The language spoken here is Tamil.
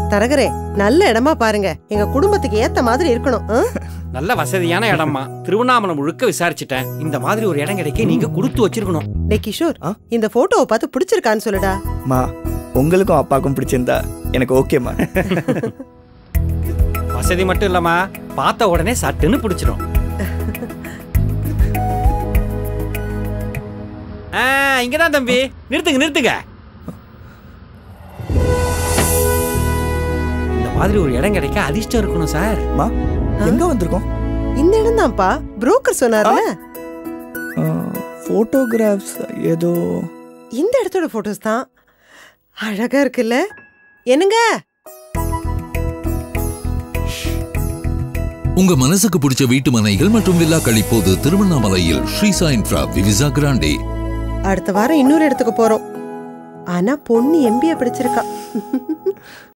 தரகரே நல்ல இடமா பாருங்க எங்க குடும்பத்துக்கு ஏத்த மாதிரி இருக்கணும் ஆ? நல்ல வசதியான இடமா திருவண்ணாமலை முழுக்க விசாரிச்சுட்டேன் இந்த மாதிரி ஒரு இடம் கிடைக்க நீங்க கொடுத்து வச்சிருக்கணும் டேய் கிஷோர் ஆ? இந்த போட்டோவை பார்த்து பிடிச்சிருக்கான்னு சொல்லுடா மா உங்களுக்கும் அப்பாவுக்கும் பிடிச்சிருந்தா எனக்கு ஓகேம்மா வசதி மட்டும் இல்லம்மா பார்த்த உடனே சட்டுன்னு பிடிச்சிடும் ஆ, இங்கதான் தம்பி நிறுத்துங்க நிறுத்துங்க இந்த மாதிரி ஒரு இடம் கிடைக்க அதிர்ஷ்டம் இருக்கணும் சார் மா எங்க வந்திருக்கோம் இந்த இடம் தான்ப்பா புரோக்கர் சொன்னார்ல ஃபோட்டோகிராஃப்ஸ் ஏதோ இந்த இடத்தோட போட்டோஸ் தான் அழகா இருக்குல்ல என்னங்க உங்க மனசுக்கு பிடிச்ச வீட்டு மனைகள் மற்றும் வில்லாக்கள் இப்போது திருவண்ணாமலையில் ஸ்ரீசா இன்ஃப்ரா விவிசா கிராண்டே அடுத்த வாரம் இன்னொரு இடத்துக்கு போறோம் ஆனா பொண்ணு எம்பிஏ படிச்சிருக்கா